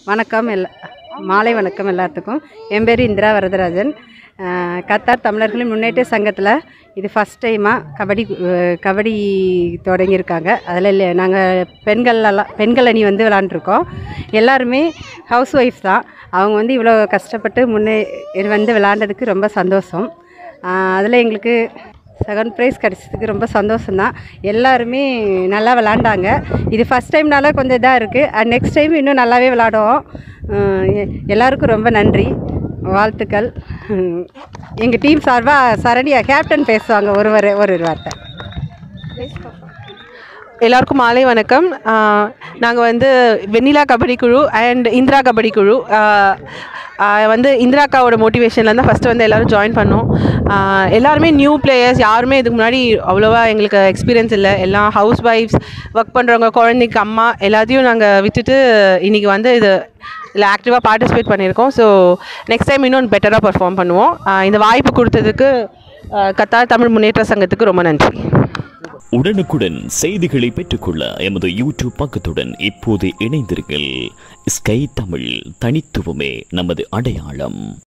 வணக்கம் எல்லா மாலை வணக்கம் எல்லாத்துக்கும் என் பேர் இந்திரா வரதராஜன் அஹ், கத்தார் தமிழர்களின் முன்னேற்ற சங்கத்தில் இது ஃபஸ்ட் டைமாக கபடி அஹ், கபடி தொடங்கியிருக்காங்க அதில் நாங்கள் பெண்கள் எல்லாம் பெண்கள் அணி வந்து விளாண்டுருக்கோம் எல்லாருமே ஹவுஸ் ஒய்ஃப் தான் அவங்க வந்து இவ்வளோ கஷ்டப்பட்டு முன்னே வந்து விளாண்டதுக்கு ரொம்ப சந்தோஷம் அதில் எங்களுக்கு செகண்ட் ப்ரைஸ் கிடச்சதுக்கு ரொம்ப சந்தோஷம்தான் எல்லாருமே நல்லா விளாண்டாங்க இது ஃபஸ்ட் டைம்னால கொஞ்சம் இதாக இருக்குது நெக்ஸ்ட் டைம் இன்னும் நல்லாவே விளாடுவோம் அஹ் எ- எல்லாருக்கும் ரொம்ப நன்றி வாழ்த்துக்கள் எங்கள் டீம் சார்பாக சரணியா கேப்டன் பேசுவாங்க ஒரு ஒரு ஒரு வார்த்தை எல்லாருக்கும் மாலை வணக்கம் நாங்கள் வந்து வெண்ணிலா கபடி குழு அண்ட் இந்திரா கபடி குழு ஆஹ் ஆஹ் வந்து இந்திரா அக்காவோட மோட்டிவேஷனில் தான் ஃபஸ்ட்டு வந்து எல்லோரும் ஜாயின் பண்ணோம் ஆஹ் எல்லாருமே நியூ பிளேயர்ஸ் யாருமே இதுக்கு முன்னாடி அவ்வளோவா எங்களுக்கு எக்ஸ்பீரியன்ஸ் இல்லை எல்லாம் ஹவுஸ் ஒய்ஃப்ஸ் ஒர்க் பண்ணுறவங்க குழந்தைக்கு அம்மா எல்லாத்தையும் நாங்கள் விட்டுட்டு இன்றைக்கி வந்து இது இதில் ஆக்டிவாக பார்ட்டிசிபேட் பண்ணியிருக்கோம் ஸோ நெக்ஸ்ட் டைம் இன்னும் பெட்டராக பர்ஃபார்ம் பண்ணுவோம் ஆஹ் இந்த வாய்ப்பு கொடுத்ததுக்கு ஆஹ் கத்தார் தமிழ் முன்னேற்ற சங்கத்துக்கு ரொம்ப நன்றி உடனுக்குடன் செய்திகளை பெற்றுக்கொள்ள எமது யூடியூப் பக்கத்துடன் இப்போது இணைந்திருங்கள் ஸ்கை தமிழ் தனித்துவமே நமது அடையாளம்